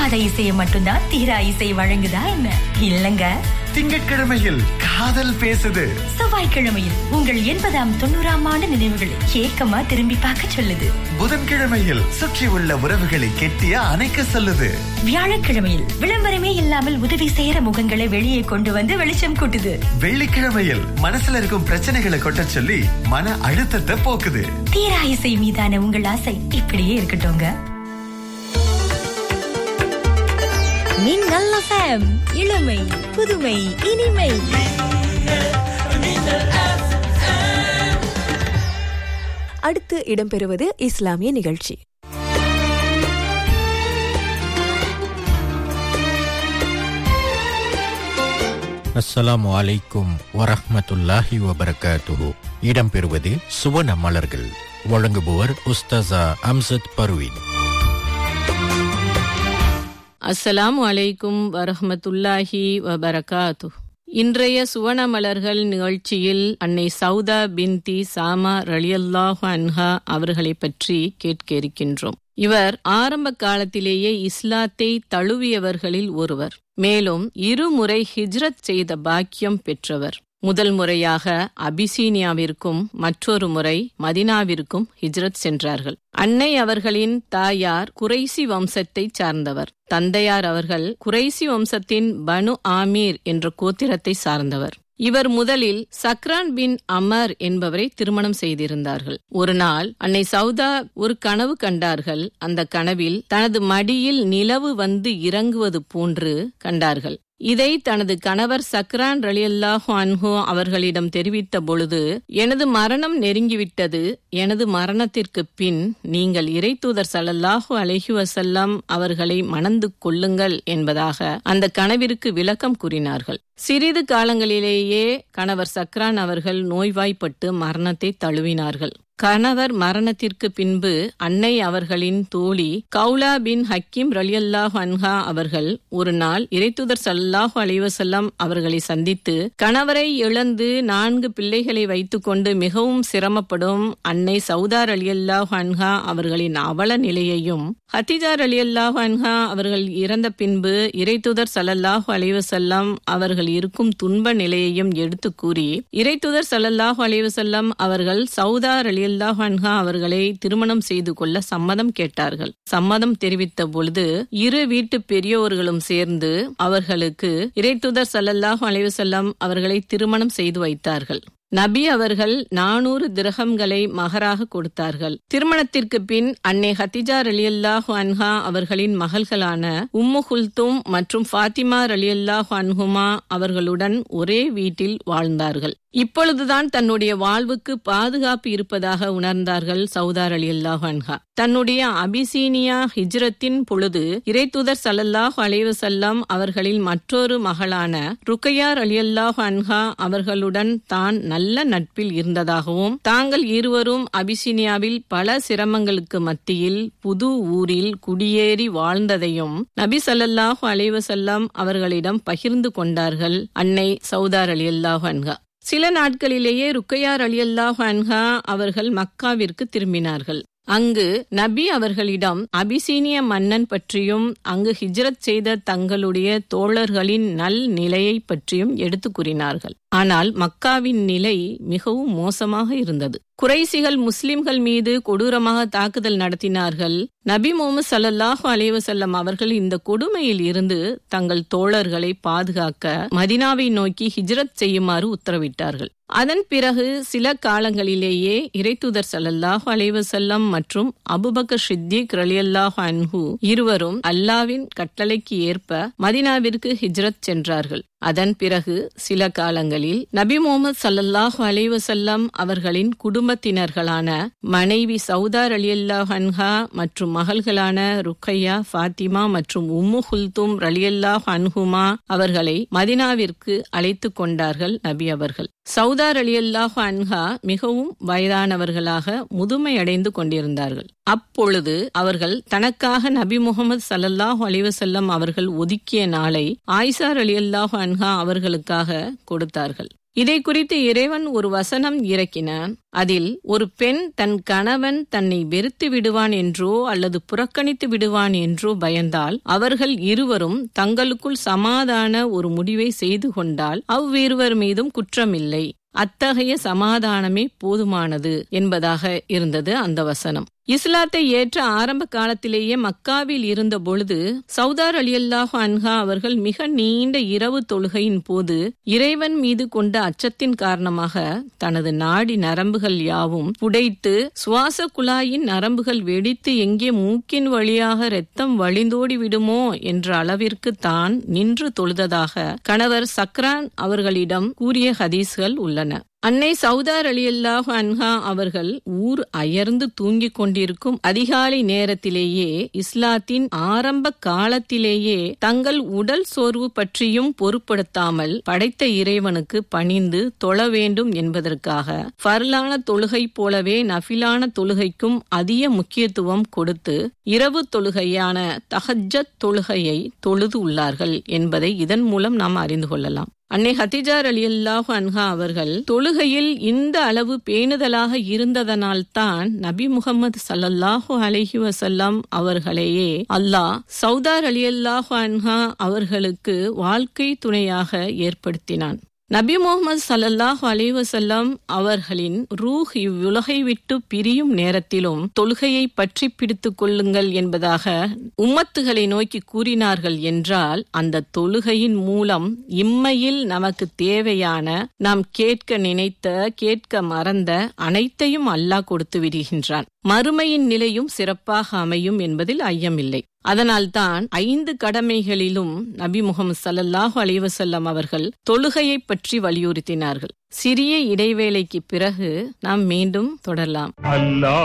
தீராத இசையை மட்டும்தான் தீரா இசை வழங்குதா என்ன இல்லங்க திங்கட்கிழமையில் காதல் பேசுது செவ்வாய்க்கிழமையில் உங்கள் எண்பதாம் தொண்ணூறாம் ஆண்டு நினைவுகளை ஏக்கமா திரும்பி பார்க்க சொல்லுது புதன்கிழமையில் சுற்றி உள்ள உறவுகளை கெட்டிய அணைக்க சொல்லுது வியாழக்கிழமையில் விளம்பரமே இல்லாமல் உதவி செய்யற முகங்களை வெளியே கொண்டு வந்து வெளிச்சம் கூட்டுது வெள்ளிக்கிழமையில் மனசுல இருக்கும் பிரச்சனைகளை கொட்ட சொல்லி மன அழுத்தத்தை போக்குது தீரா இசை மீதான உங்கள் ஆசை இப்படியே இருக்கட்டும்ங்க மின்னல் FM இளமை புதுமை இனிமை அடுத்து இடம்பெறுவது இஸ்லாமிய நிகழ்ச்சி அஸ்ஸலாமு அலைக்கும் வரஹ்மத்துல்லாஹி வபரகாத்துஹு இடம்பெறுவது சுவன மலர்கள் வழங்குபவர் உஸ்தாசா அம்சத் பர்வீன் அஸ்ஸலாமு அலைக்கும் வரஹ்மத்துல்லாஹி வபரகாத்து இன்றைய சுவன மலர்கள் நிகழ்ச்சியில் அன்னை சௌதா பின்தி சாமா ரலியல்லாஹு அன்ஹா அவர்களை பற்றி கேட்க இருக்கின்றோம் இவர் ஆரம்ப காலத்திலேயே இஸ்லாத்தை தழுவியவர்களில் ஒருவர் மேலும் இருமுறை ஹிஜ்ரத் செய்த பாக்கியம் பெற்றவர் முதல் முறையாக அபிசீனியாவிற்கும் மற்றொரு முறை மதினாவிற்கும் ஹிஜ்ரத் சென்றார்கள் அன்னை அவர்களின் தாயார் குறைசி வம்சத்தை சார்ந்தவர் தந்தையார் அவர்கள் குறைசி வம்சத்தின் பனு ஆமீர் என்ற கோத்திரத்தை சார்ந்தவர் இவர் முதலில் சக்ரான் பின் அமர் என்பவரை திருமணம் செய்திருந்தார்கள் ஒரு நாள் அன்னை சௌதா ஒரு கனவு கண்டார்கள் அந்த கனவில் தனது மடியில் நிலவு வந்து இறங்குவது போன்று கண்டார்கள் இதை தனது கணவர் சக்ரான் ரலியல்லாஹு அன்ஹு அவர்களிடம் தெரிவித்த பொழுது எனது மரணம் நெருங்கிவிட்டது எனது மரணத்திற்கு பின் நீங்கள் இறைத்தூதர் சல்லல்லாஹு அலைஹி வசல்லம் அவர்களை மணந்து கொள்ளுங்கள் என்பதாக அந்த கனவிற்கு விளக்கம் கூறினார்கள் சிறிது காலங்களிலேயே கணவர் சக்ரான் அவர்கள் நோய்வாய்ப்பட்டு மரணத்தை தழுவினார்கள் கணவர் மரணத்திற்கு பின்பு அன்னை அவர்களின் தோழி கவுலா பின் ஹக்கீம் ரலியல்லாஹு அன்ஹா அவர்கள் ஒரு நாள் இறைத்துதர் சல்லாஹு அலைவசல்லம் அவர்களை சந்தித்து கணவரை இழந்து நான்கு பிள்ளைகளை வைத்துக்கொண்டு மிகவும் சிரமப்படும் அன்னை சவுதார் அலியல்லாஹு அன்ஹா அவர்களின் அவல நிலையையும் ஹத்திஜார் அலியல்லாஹு அன்ஹா அவர்கள் இறந்த பின்பு இறைத்துதர் சல்லல்லாஹு அலைவசல்லம் அவர்கள் இருக்கும் துன்ப நிலையையும் எடுத்து கூறி இறைத்துதர் சல்லல்லாஹு அலைவசல்லம் அவர்கள் சவுதார் அலி ரலியல்லாஹு அன்ஹா அவர்களை திருமணம் செய்து கொள்ள சம்மதம் கேட்டார்கள் சம்மதம் தெரிவித்த பொழுது இரு வீட்டு பெரியோர்களும் சேர்ந்து அவர்களுக்கு இறைத்துதர் சல்லல்லாஹு அலைவசல்லம் அவர்களை திருமணம் செய்து வைத்தார்கள் நபி அவர்கள் நானூறு திரகங்களை மகராக கொடுத்தார்கள் திருமணத்திற்கு பின் அன்னை ஹத்திஜா ரலியல்லாஹு அன்ஹா அவர்களின் மகள்களான உம்மு குல்தும் மற்றும் ஃபாத்திமா ரலியல்லாஹு அன்ஹுமா அவர்களுடன் ஒரே வீட்டில் வாழ்ந்தார்கள் இப்பொழுதுதான் தன்னுடைய வாழ்வுக்கு பாதுகாப்பு இருப்பதாக உணர்ந்தார்கள் சவுதார் அலி அல்லாஹ் அன்ஹா தன்னுடைய அபிசீனியா ஹிஜ்ரத்தின் பொழுது இறைத்துதர் சல்லல்லாஹ் அலைவசல்லாம் அவர்களின் மற்றொரு மகளான ருக்கையார் அலி அல்லாஹ் அன்ஹா அவர்களுடன் தான் நல்ல நட்பில் இருந்ததாகவும் தாங்கள் இருவரும் அபிசீனியாவில் பல சிரமங்களுக்கு மத்தியில் புது ஊரில் குடியேறி வாழ்ந்ததையும் நபி சல்லல்லாஹு அலைவசல்லாம் அவர்களிடம் பகிர்ந்து கொண்டார்கள் அன்னை சவுதார் அலி அல்லாஹ் அன்ஹா சில நாட்களிலேயே ருக்கையார் அலி அல்லாஹ் அன்ஹா அவர்கள் மக்காவிற்கு திரும்பினார்கள் அங்கு நபி அவர்களிடம் அபிசீனிய மன்னன் பற்றியும் அங்கு ஹிஜ்ரத் செய்த தங்களுடைய தோழர்களின் நல் நிலையை பற்றியும் எடுத்து கூறினார்கள் ஆனால் மக்காவின் நிலை மிகவும் மோசமாக இருந்தது குறைசிகள் முஸ்லிம்கள் மீது கொடூரமாக தாக்குதல் நடத்தினார்கள் நபி முகமது சல்லாஹூ அலைவசல்லம் அவர்கள் இந்த கொடுமையில் இருந்து தங்கள் தோழர்களை பாதுகாக்க மதினாவை நோக்கி ஹிஜ்ரத் செய்யுமாறு உத்தரவிட்டார்கள் அதன் பிறகு சில காலங்களிலேயே இறைத்துதர் சல்லல்லாஹு அலைவசல்லம் மற்றும் அபுபக்கர் ஷித்திக் ரலியல்லாஹு அன்ஹு இருவரும் அல்லாவின் கட்டளைக்கு ஏற்ப மதினாவிற்கு ஹிஜ்ரத் சென்றார்கள் அதன் பிறகு சில காலங்களில் நபி முகமது சல்லல்லாஹு அலைவசல்லம் அவர்களின் குடும்பத்தினர்களான மனைவி சவுதார் அலியல்லாஹ் அன்ஹா மற்றும் மகள்களான ருக்கையா ஃபாத்திமா மற்றும் உம்மு குல்தும் ரலியல்லாஹ் அன்ஹுமா அவர்களை மதினாவிற்கு அழைத்து கொண்டார்கள் நபி அவர்கள் சவுதார் அலியல்லாஹு அன்ஹா மிகவும் வயதானவர்களாக முதுமை அடைந்து கொண்டிருந்தார்கள் அப்பொழுது அவர்கள் தனக்காக நபி முகமது சல்லல்லாஹு அலிவசல்லம் அவர்கள் ஒதுக்கிய நாளை ஆயிசார் அலியல்லாஹு அன்ஹா அவர்களுக்காக கொடுத்தார்கள் இதை குறித்து இறைவன் ஒரு வசனம் இறக்கினான் அதில் ஒரு பெண் தன் கணவன் தன்னை வெறுத்து விடுவான் என்றோ அல்லது புறக்கணித்து விடுவான் என்றோ பயந்தால் அவர்கள் இருவரும் தங்களுக்குள் சமாதான ஒரு முடிவை செய்து கொண்டால் அவ்விருவர் மீதும் குற்றமில்லை அத்தகைய சமாதானமே போதுமானது என்பதாக இருந்தது அந்த வசனம் இஸ்லாத்தை ஏற்ற ஆரம்ப காலத்திலேயே மக்காவில் இருந்த பொழுது சவுதார் அலியல்லாஹு அன்ஹா அவர்கள் மிக நீண்ட இரவு தொழுகையின் போது இறைவன் மீது கொண்ட அச்சத்தின் காரணமாக தனது நாடி நரம்புகள் யாவும் புடைத்து சுவாச குழாயின் நரம்புகள் வெடித்து எங்கே மூக்கின் வழியாக இரத்தம் வழிந்தோடி விடுமோ என்ற அளவிற்கு தான் நின்று தொழுததாக கணவர் சக்ரான் அவர்களிடம் கூறிய ஹதீஸ்கள் உள்ளன அன்னை சவுதார் அலியல்லாஹு அன்ஹா அவர்கள் ஊர் அயர்ந்து தூங்கிக் கொண்டிருக்கும் அதிகாலை நேரத்திலேயே இஸ்லாத்தின் ஆரம்ப காலத்திலேயே தங்கள் உடல் சோர்வு பற்றியும் பொருட்படுத்தாமல் படைத்த இறைவனுக்கு பணிந்து தொழ வேண்டும் என்பதற்காக ஃபர்லான தொழுகை போலவே நஃபிலான தொழுகைக்கும் அதிக முக்கியத்துவம் கொடுத்து இரவு தொழுகையான தஹஜத் தொழுகையை தொழுது உள்ளார்கள் என்பதை இதன் மூலம் நாம் அறிந்து கொள்ளலாம் அன்னை ஹத்திஜார் அலி அல்லாஹு அன்ஹா அவர்கள் தொழுகையில் இந்த அளவு பேணுதலாக இருந்ததனால்தான் நபி முகமது சல்லல்லாஹு அலஹி வசல்லாம் அவர்களையே அல்லாஹ் சவுதார் அலி அல்லாஹு அன்ஹா அவர்களுக்கு வாழ்க்கை துணையாக ஏற்படுத்தினான் நபி முகமது சல்லல்லாஹு அலைவசல்லாம் அவர்களின் ரூஹ் இவ்வுலகை விட்டு பிரியும் நேரத்திலும் தொழுகையை பற்றி பிடித்துக் கொள்ளுங்கள் என்பதாக உம்மத்துகளை நோக்கி கூறினார்கள் என்றால் அந்த தொழுகையின் மூலம் இம்மையில் நமக்கு தேவையான நாம் கேட்க நினைத்த கேட்க மறந்த அனைத்தையும் அல்லாஹ் கொடுத்து விடுகின்றான் மறுமையின் நிலையும் சிறப்பாக அமையும் என்பதில் ஐயமில்லை அதனால்தான் ஐந்து கடமைகளிலும் நபி முகமது சல்லல்லாஹு அலைவசல்லம் அவர்கள் தொழுகையை பற்றி வலியுறுத்தினார்கள் சிறிய இடைவேளைக்கு பிறகு நாம் மீண்டும் தொடரலாம்